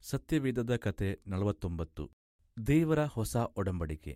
ಸತ್ಯವೇದದ ಕತೆ ನಲವತ್ತೊಂಬತ್ತು ದೇವರ ಹೊಸ ಒಡಂಬಡಿಕೆ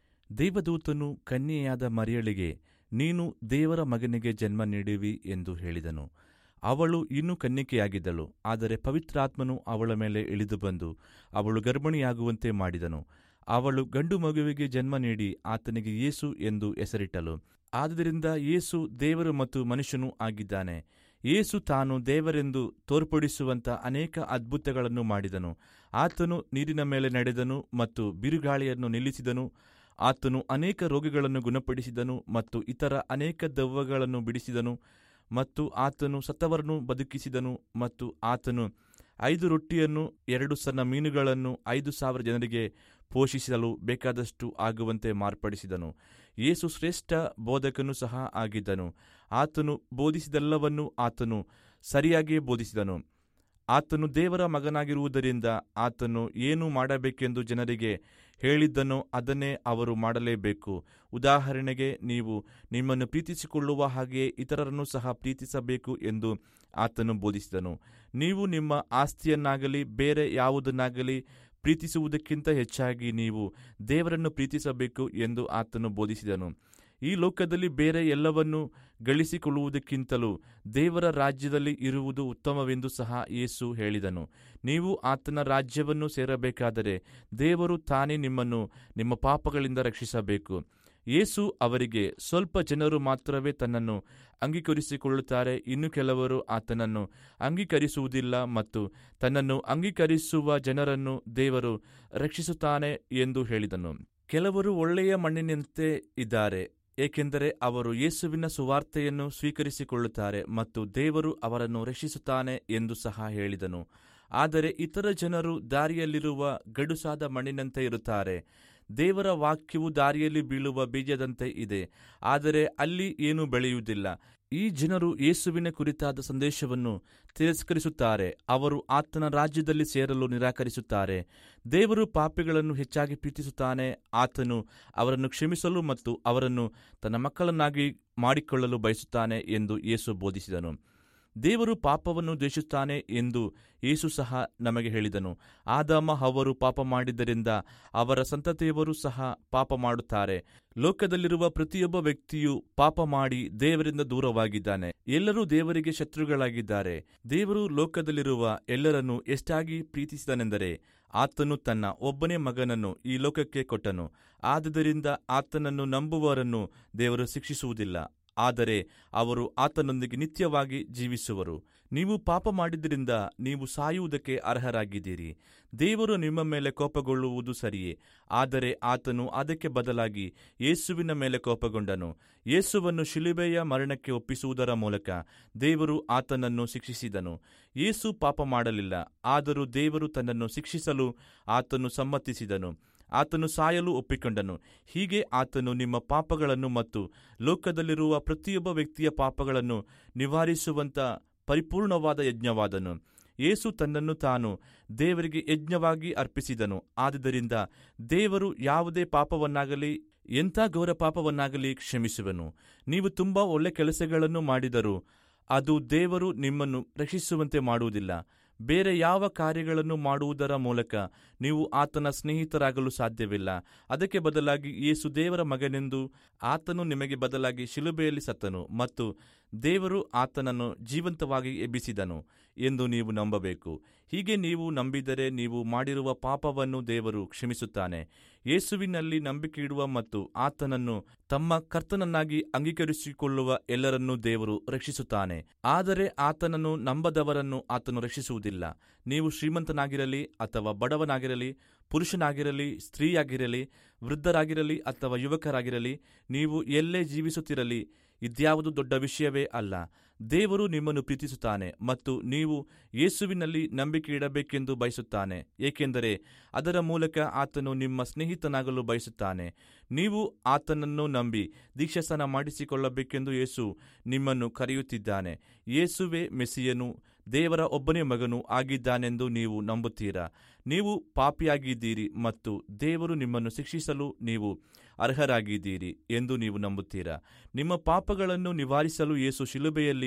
ದೇವದೂತನು ಕನ್ಯೆಯಾದ ಮರಿಯಳಿಗೆ ನೀನು ದೇವರ ಮಗನಿಗೆ ಜನ್ಮ ನೀಡುವಿ ಎಂದು ಹೇಳಿದನು ಅವಳು ಇನ್ನೂ ಕನ್ನಿಕೆಯಾಗಿದ್ದಳು ಆದರೆ ಪವಿತ್ರಾತ್ಮನು ಅವಳ ಮೇಲೆ ಇಳಿದು ಬಂದು ಅವಳು ಗರ್ಭಿಣಿಯಾಗುವಂತೆ ಮಾಡಿದನು ಅವಳು ಗಂಡು ಮಗುವಿಗೆ ಜನ್ಮ ನೀಡಿ ಆತನಿಗೆ ಯೇಸು ಎಂದು ಹೆಸರಿಟ್ಟಳು ಆದ್ದರಿಂದ ಯೇಸು ದೇವರು ಮತ್ತು ಮನುಷ್ಯನೂ ಆಗಿದ್ದಾನೆ ಯೇಸು ತಾನು ದೇವರೆಂದು ತೋರ್ಪಡಿಸುವಂತ ಅನೇಕ ಅದ್ಭುತಗಳನ್ನು ಮಾಡಿದನು ಆತನು ನೀರಿನ ಮೇಲೆ ನಡೆದನು ಮತ್ತು ಬಿರುಗಾಳಿಯನ್ನು ನಿಲ್ಲಿಸಿದನು ಆತನು ಅನೇಕ ರೋಗಿಗಳನ್ನು ಗುಣಪಡಿಸಿದನು ಮತ್ತು ಇತರ ಅನೇಕ ದೆವ್ವಗಳನ್ನು ಬಿಡಿಸಿದನು ಮತ್ತು ಆತನು ಸತ್ತವರನ್ನು ಬದುಕಿಸಿದನು ಮತ್ತು ಆತನು ಐದು ರೊಟ್ಟಿಯನ್ನು ಎರಡು ಸಣ್ಣ ಮೀನುಗಳನ್ನು ಐದು ಸಾವಿರ ಜನರಿಗೆ ಪೋಷಿಸಲು ಬೇಕಾದಷ್ಟು ಆಗುವಂತೆ ಮಾರ್ಪಡಿಸಿದನು ಯೇಸು ಶ್ರೇಷ್ಠ ಬೋಧಕನು ಸಹ ಆಗಿದ್ದನು ಆತನು ಬೋಧಿಸಿದೆಲ್ಲವನ್ನೂ ಆತನು ಸರಿಯಾಗಿಯೇ ಬೋಧಿಸಿದನು ಆತನು ದೇವರ ಮಗನಾಗಿರುವುದರಿಂದ ಆತನು ಏನು ಮಾಡಬೇಕೆಂದು ಜನರಿಗೆ ಹೇಳಿದ್ದನೋ ಅದನ್ನೇ ಅವರು ಮಾಡಲೇಬೇಕು ಉದಾಹರಣೆಗೆ ನೀವು ನಿಮ್ಮನ್ನು ಪ್ರೀತಿಸಿಕೊಳ್ಳುವ ಹಾಗೆಯೇ ಇತರರನ್ನು ಸಹ ಪ್ರೀತಿಸಬೇಕು ಎಂದು ಆತನು ಬೋಧಿಸಿದನು ನೀವು ನಿಮ್ಮ ಆಸ್ತಿಯನ್ನಾಗಲಿ ಬೇರೆ ಯಾವುದನ್ನಾಗಲಿ ಪ್ರೀತಿಸುವುದಕ್ಕಿಂತ ಹೆಚ್ಚಾಗಿ ನೀವು ದೇವರನ್ನು ಪ್ರೀತಿಸಬೇಕು ಎಂದು ಆತನು ಬೋಧಿಸಿದನು ಈ ಲೋಕದಲ್ಲಿ ಬೇರೆ ಎಲ್ಲವನ್ನೂ ಗಳಿಸಿಕೊಳ್ಳುವುದಕ್ಕಿಂತಲೂ ದೇವರ ರಾಜ್ಯದಲ್ಲಿ ಇರುವುದು ಉತ್ತಮವೆಂದು ಸಹ ಯೇಸು ಹೇಳಿದನು ನೀವು ಆತನ ರಾಜ್ಯವನ್ನು ಸೇರಬೇಕಾದರೆ ದೇವರು ತಾನೇ ನಿಮ್ಮನ್ನು ನಿಮ್ಮ ಪಾಪಗಳಿಂದ ರಕ್ಷಿಸಬೇಕು ಯೇಸು ಅವರಿಗೆ ಸ್ವಲ್ಪ ಜನರು ಮಾತ್ರವೇ ತನ್ನನ್ನು ಅಂಗೀಕರಿಸಿಕೊಳ್ಳುತ್ತಾರೆ ಇನ್ನು ಕೆಲವರು ಆತನನ್ನು ಅಂಗೀಕರಿಸುವುದಿಲ್ಲ ಮತ್ತು ತನ್ನನ್ನು ಅಂಗೀಕರಿಸುವ ಜನರನ್ನು ದೇವರು ರಕ್ಷಿಸುತ್ತಾನೆ ಎಂದು ಹೇಳಿದನು ಕೆಲವರು ಒಳ್ಳೆಯ ಮಣ್ಣಿನಂತೆ ಇದ್ದಾರೆ ಏಕೆಂದರೆ ಅವರು ಯೇಸುವಿನ ಸುವಾರ್ತೆಯನ್ನು ಸ್ವೀಕರಿಸಿಕೊಳ್ಳುತ್ತಾರೆ ಮತ್ತು ದೇವರು ಅವರನ್ನು ರಕ್ಷಿಸುತ್ತಾನೆ ಎಂದು ಸಹ ಹೇಳಿದನು ಆದರೆ ಇತರ ಜನರು ದಾರಿಯಲ್ಲಿರುವ ಗಡುಸಾದ ಮಣ್ಣಿನಂತೆ ಇರುತ್ತಾರೆ ದೇವರ ವಾಕ್ಯವು ದಾರಿಯಲ್ಲಿ ಬೀಳುವ ಬೀಜದಂತೆ ಇದೆ ಆದರೆ ಅಲ್ಲಿ ಏನೂ ಬೆಳೆಯುವುದಿಲ್ಲ ಈ ಜನರು ಯೇಸುವಿನ ಕುರಿತಾದ ಸಂದೇಶವನ್ನು ತಿರಸ್ಕರಿಸುತ್ತಾರೆ ಅವರು ಆತನ ರಾಜ್ಯದಲ್ಲಿ ಸೇರಲು ನಿರಾಕರಿಸುತ್ತಾರೆ ದೇವರು ಪಾಪಿಗಳನ್ನು ಹೆಚ್ಚಾಗಿ ಪ್ರೀತಿಸುತ್ತಾನೆ ಆತನು ಅವರನ್ನು ಕ್ಷಮಿಸಲು ಮತ್ತು ಅವರನ್ನು ತನ್ನ ಮಕ್ಕಳನ್ನಾಗಿ ಮಾಡಿಕೊಳ್ಳಲು ಬಯಸುತ್ತಾನೆ ಎಂದು ಯೇಸು ಬೋಧಿಸಿದನು ದೇವರು ಪಾಪವನ್ನು ದ್ವೇಷಿಸುತ್ತಾನೆ ಎಂದು ಯೇಸು ಸಹ ನಮಗೆ ಹೇಳಿದನು ಆದಾಮ ಅವರು ಪಾಪ ಮಾಡಿದ್ದರಿಂದ ಅವರ ಸಂತತಿಯವರು ಸಹ ಪಾಪ ಮಾಡುತ್ತಾರೆ ಲೋಕದಲ್ಲಿರುವ ಪ್ರತಿಯೊಬ್ಬ ವ್ಯಕ್ತಿಯು ಪಾಪ ಮಾಡಿ ದೇವರಿಂದ ದೂರವಾಗಿದ್ದಾನೆ ಎಲ್ಲರೂ ದೇವರಿಗೆ ಶತ್ರುಗಳಾಗಿದ್ದಾರೆ ದೇವರು ಲೋಕದಲ್ಲಿರುವ ಎಲ್ಲರನ್ನೂ ಎಷ್ಟಾಗಿ ಪ್ರೀತಿಸಿದನೆಂದರೆ ಆತನು ತನ್ನ ಒಬ್ಬನೇ ಮಗನನ್ನು ಈ ಲೋಕಕ್ಕೆ ಕೊಟ್ಟನು ಆದುದರಿಂದ ಆತನನ್ನು ನಂಬುವವರನ್ನು ದೇವರು ಶಿಕ್ಷಿಸುವುದಿಲ್ಲ ಆದರೆ ಅವರು ಆತನೊಂದಿಗೆ ನಿತ್ಯವಾಗಿ ಜೀವಿಸುವರು ನೀವು ಪಾಪ ಮಾಡಿದ್ದರಿಂದ ನೀವು ಸಾಯುವುದಕ್ಕೆ ಅರ್ಹರಾಗಿದ್ದೀರಿ ದೇವರು ನಿಮ್ಮ ಮೇಲೆ ಕೋಪಗೊಳ್ಳುವುದು ಸರಿಯೇ ಆದರೆ ಆತನು ಅದಕ್ಕೆ ಬದಲಾಗಿ ಯೇಸುವಿನ ಮೇಲೆ ಕೋಪಗೊಂಡನು ಯೇಸುವನ್ನು ಶಿಲುಬೆಯ ಮರಣಕ್ಕೆ ಒಪ್ಪಿಸುವುದರ ಮೂಲಕ ದೇವರು ಆತನನ್ನು ಶಿಕ್ಷಿಸಿದನು ಯೇಸು ಪಾಪ ಮಾಡಲಿಲ್ಲ ಆದರೂ ದೇವರು ತನ್ನನ್ನು ಶಿಕ್ಷಿಸಲು ಆತನು ಸಮ್ಮತಿಸಿದನು ಆತನು ಸಾಯಲು ಒಪ್ಪಿಕೊಂಡನು ಹೀಗೆ ಆತನು ನಿಮ್ಮ ಪಾಪಗಳನ್ನು ಮತ್ತು ಲೋಕದಲ್ಲಿರುವ ಪ್ರತಿಯೊಬ್ಬ ವ್ಯಕ್ತಿಯ ಪಾಪಗಳನ್ನು ನಿವಾರಿಸುವಂತ ಪರಿಪೂರ್ಣವಾದ ಯಜ್ಞವಾದನು ಯೇಸು ತನ್ನನ್ನು ತಾನು ದೇವರಿಗೆ ಯಜ್ಞವಾಗಿ ಅರ್ಪಿಸಿದನು ಆದುದರಿಂದ ದೇವರು ಯಾವುದೇ ಪಾಪವನ್ನಾಗಲಿ ಎಂಥ ಘೋರ ಪಾಪವನ್ನಾಗಲಿ ಕ್ಷಮಿಸುವನು ನೀವು ತುಂಬಾ ಒಳ್ಳೆ ಕೆಲಸಗಳನ್ನು ಮಾಡಿದರೂ ಅದು ದೇವರು ನಿಮ್ಮನ್ನು ರಕ್ಷಿಸುವಂತೆ ಮಾಡುವುದಿಲ್ಲ ಬೇರೆ ಯಾವ ಕಾರ್ಯಗಳನ್ನು ಮಾಡುವುದರ ಮೂಲಕ ನೀವು ಆತನ ಸ್ನೇಹಿತರಾಗಲು ಸಾಧ್ಯವಿಲ್ಲ ಅದಕ್ಕೆ ಬದಲಾಗಿ ಯೇಸು ದೇವರ ಮಗನೆಂದು ಆತನು ನಿಮಗೆ ಬದಲಾಗಿ ಶಿಲುಬೆಯಲ್ಲಿ ಸತ್ತನು ಮತ್ತು ದೇವರು ಆತನನ್ನು ಜೀವಂತವಾಗಿ ಎಬ್ಬಿಸಿದನು ಎಂದು ನೀವು ನಂಬಬೇಕು ಹೀಗೆ ನೀವು ನಂಬಿದರೆ ನೀವು ಮಾಡಿರುವ ಪಾಪವನ್ನು ದೇವರು ಕ್ಷಮಿಸುತ್ತಾನೆ ಯೇಸುವಿನಲ್ಲಿ ನಂಬಿಕೆ ಇಡುವ ಮತ್ತು ಆತನನ್ನು ತಮ್ಮ ಕರ್ತನನ್ನಾಗಿ ಅಂಗೀಕರಿಸಿಕೊಳ್ಳುವ ಎಲ್ಲರನ್ನೂ ದೇವರು ರಕ್ಷಿಸುತ್ತಾನೆ ಆದರೆ ಆತನನ್ನು ನಂಬದವರನ್ನು ಆತನು ರಕ್ಷಿಸುವುದಿಲ್ಲ ನೀವು ಶ್ರೀಮಂತನಾಗಿರಲಿ ಅಥವಾ ಬಡವನಾಗಿರಲಿ ಪುರುಷನಾಗಿರಲಿ ಸ್ತ್ರೀಯಾಗಿರಲಿ ವೃದ್ಧರಾಗಿರಲಿ ಅಥವಾ ಯುವಕರಾಗಿರಲಿ ನೀವು ಎಲ್ಲೇ ಜೀವಿಸುತ್ತಿರಲಿ ಇದ್ಯಾವುದು ದೊಡ್ಡ ವಿಷಯವೇ ಅಲ್ಲ ದೇವರು ನಿಮ್ಮನ್ನು ಪ್ರೀತಿಸುತ್ತಾನೆ ಮತ್ತು ನೀವು ಯೇಸುವಿನಲ್ಲಿ ನಂಬಿಕೆ ಇಡಬೇಕೆಂದು ಬಯಸುತ್ತಾನೆ ಏಕೆಂದರೆ ಅದರ ಮೂಲಕ ಆತನು ನಿಮ್ಮ ಸ್ನೇಹಿತನಾಗಲು ಬಯಸುತ್ತಾನೆ ನೀವು ಆತನನ್ನು ನಂಬಿ ದೀಕ್ಷಾಸ್ನಾನ ಮಾಡಿಸಿಕೊಳ್ಳಬೇಕೆಂದು ಯೇಸು ನಿಮ್ಮನ್ನು ಕರೆಯುತ್ತಿದ್ದಾನೆ ಯೇಸುವೆ ಮೆಸ್ಸಿಯನು ದೇವರ ಒಬ್ಬನೇ ಮಗನು ಆಗಿದ್ದಾನೆಂದು ನೀವು ನಂಬುತ್ತೀರಾ ನೀವು ಪಾಪಿಯಾಗಿದ್ದೀರಿ ಮತ್ತು ದೇವರು ನಿಮ್ಮನ್ನು ಶಿಕ್ಷಿಸಲು ನೀವು ಅರ್ಹರಾಗಿದ್ದೀರಿ ಎಂದು ನೀವು ನಂಬುತ್ತೀರಾ ನಿಮ್ಮ ಪಾಪಗಳನ್ನು ನಿವಾರಿಸಲು ಯೇಸು ಶಿಲುಬೆಯಲ್ಲಿ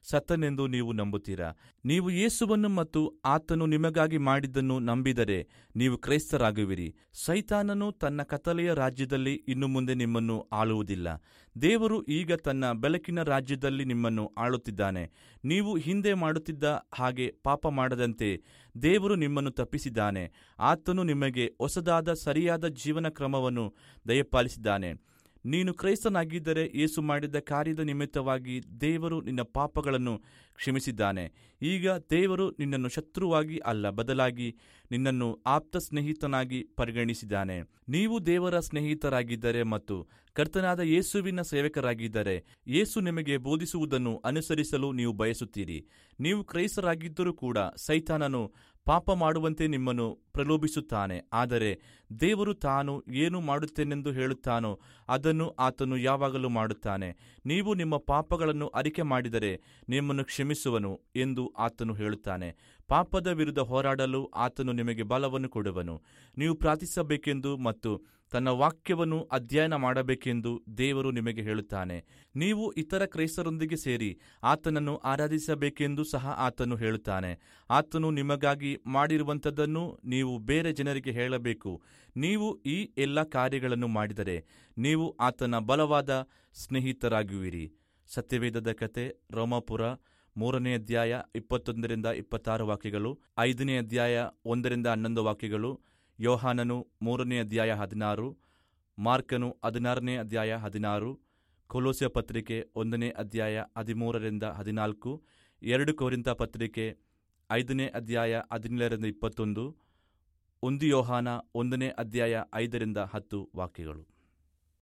ಸತ್ತನೆಂದು ನೀವು ನಂಬುತ್ತೀರಾ ನೀವು ಯೇಸುವನ್ನು ಮತ್ತು ಆತನು ನಿಮಗಾಗಿ ಮಾಡಿದ್ದನ್ನು ನಂಬಿದರೆ ನೀವು ಕ್ರೈಸ್ತರಾಗುವಿರಿ ಸೈತಾನನು ತನ್ನ ಕತ್ತಲೆಯ ರಾಜ್ಯದಲ್ಲಿ ಇನ್ನು ಮುಂದೆ ನಿಮ್ಮನ್ನು ಆಳುವುದಿಲ್ಲ ದೇವರು ಈಗ ತನ್ನ ಬೆಳಕಿನ ರಾಜ್ಯದಲ್ಲಿ ನಿಮ್ಮನ್ನು ಆಳುತ್ತಿದ್ದಾನೆ ನೀವು ಹಿಂದೆ ಮಾಡುತ್ತಿದ್ದ ಹಾಗೆ ಪಾಪ ಮಾಡದಂತೆ ದೇವರು ನಿಮ್ಮನ್ನು ತಪ್ಪಿಸಿದ್ದಾನೆ ಆತನು ನಿಮಗೆ ಹೊಸದಾದ ಸರಿಯಾದ ಜೀವನ ಕ್ರಮವನ್ನು ದಯಪಾಲಿಸಿದ್ದಾನೆ ನೀನು ಕ್ರೈಸ್ತನಾಗಿದ್ದರೆ ಯೇಸು ಮಾಡಿದ ಕಾರ್ಯದ ನಿಮಿತ್ತವಾಗಿ ದೇವರು ನಿನ್ನ ಪಾಪಗಳನ್ನು ಕ್ಷಮಿಸಿದ್ದಾನೆ ಈಗ ದೇವರು ನಿನ್ನನ್ನು ಶತ್ರುವಾಗಿ ಅಲ್ಲ ಬದಲಾಗಿ ನಿನ್ನನ್ನು ಆಪ್ತ ಸ್ನೇಹಿತನಾಗಿ ಪರಿಗಣಿಸಿದ್ದಾನೆ ನೀವು ದೇವರ ಸ್ನೇಹಿತರಾಗಿದ್ದರೆ ಮತ್ತು ಕರ್ತನಾದ ಯೇಸುವಿನ ಸೇವಕರಾಗಿದ್ದರೆ ಯೇಸು ನಿಮಗೆ ಬೋಧಿಸುವುದನ್ನು ಅನುಸರಿಸಲು ನೀವು ಬಯಸುತ್ತೀರಿ ನೀವು ಕ್ರೈಸ್ತರಾಗಿದ್ದರೂ ಕೂಡ ಸೈತಾನನು ಪಾಪ ಮಾಡುವಂತೆ ನಿಮ್ಮನ್ನು ಪ್ರಲೋಭಿಸುತ್ತಾನೆ ಆದರೆ ದೇವರು ತಾನು ಏನು ಮಾಡುತ್ತೇನೆಂದು ಹೇಳುತ್ತಾನೋ ಅದನ್ನು ಆತನು ಯಾವಾಗಲೂ ಮಾಡುತ್ತಾನೆ ನೀವು ನಿಮ್ಮ ಪಾಪಗಳನ್ನು ಅರಿಕೆ ಮಾಡಿದರೆ ನಿಮ್ಮನ್ನು ಕ್ಷಮಿಸುವನು ಎಂದು ಆತನು ಹೇಳುತ್ತಾನೆ ಪಾಪದ ವಿರುದ್ಧ ಹೋರಾಡಲು ಆತನು ನಿಮಗೆ ಬಲವನ್ನು ಕೊಡುವನು ನೀವು ಪ್ರಾರ್ಥಿಸಬೇಕೆಂದು ಮತ್ತು ತನ್ನ ವಾಕ್ಯವನ್ನು ಅಧ್ಯಯನ ಮಾಡಬೇಕೆಂದು ದೇವರು ನಿಮಗೆ ಹೇಳುತ್ತಾನೆ ನೀವು ಇತರ ಕ್ರೈಸ್ತರೊಂದಿಗೆ ಸೇರಿ ಆತನನ್ನು ಆರಾಧಿಸಬೇಕೆಂದು ಸಹ ಆತನು ಹೇಳುತ್ತಾನೆ ಆತನು ನಿಮಗಾಗಿ ಮಾಡಿರುವಂಥದ್ದನ್ನು ನೀವು ಬೇರೆ ಜನರಿಗೆ ಹೇಳಬೇಕು ನೀವು ಈ ಎಲ್ಲ ಕಾರ್ಯಗಳನ್ನು ಮಾಡಿದರೆ ನೀವು ಆತನ ಬಲವಾದ ಸ್ನೇಹಿತರಾಗುವಿರಿ ಸತ್ಯವೇದದ ಕತೆ ರೋಮಾಪುರ ಮೂರನೇ ಅಧ್ಯಾಯ ಇಪ್ಪತ್ತೊಂದರಿಂದ ಇಪ್ಪತ್ತಾರು ವಾಕ್ಯಗಳು ಐದನೇ ಅಧ್ಯಾಯ ಒಂದರಿಂದ ಹನ್ನೊಂದು ವಾಕ್ಯಗಳು ಯೋಹಾನನು ಮೂರನೇ ಅಧ್ಯಾಯ ಹದಿನಾರು ಮಾರ್ಕನು ಹದಿನಾರನೇ ಅಧ್ಯಾಯ ಹದಿನಾರು ಕೊಲೋಸ್ಯ ಪತ್ರಿಕೆ ಒಂದನೇ ಅಧ್ಯಾಯ ಹದಿಮೂರರಿಂದ ಹದಿನಾಲ್ಕು ಎರಡು ಕೋರಿಂತ ಪತ್ರಿಕೆ ಐದನೇ ಅಧ್ಯಾಯ ಹದಿನೇಳರಿಂದ ಇಪ್ಪತ್ತೊಂದು ಒಂದು ಯೋಹಾನ ಒಂದನೇ ಅಧ್ಯಾಯ ಐದರಿಂದ ಹತ್ತು ವಾಕ್ಯಗಳು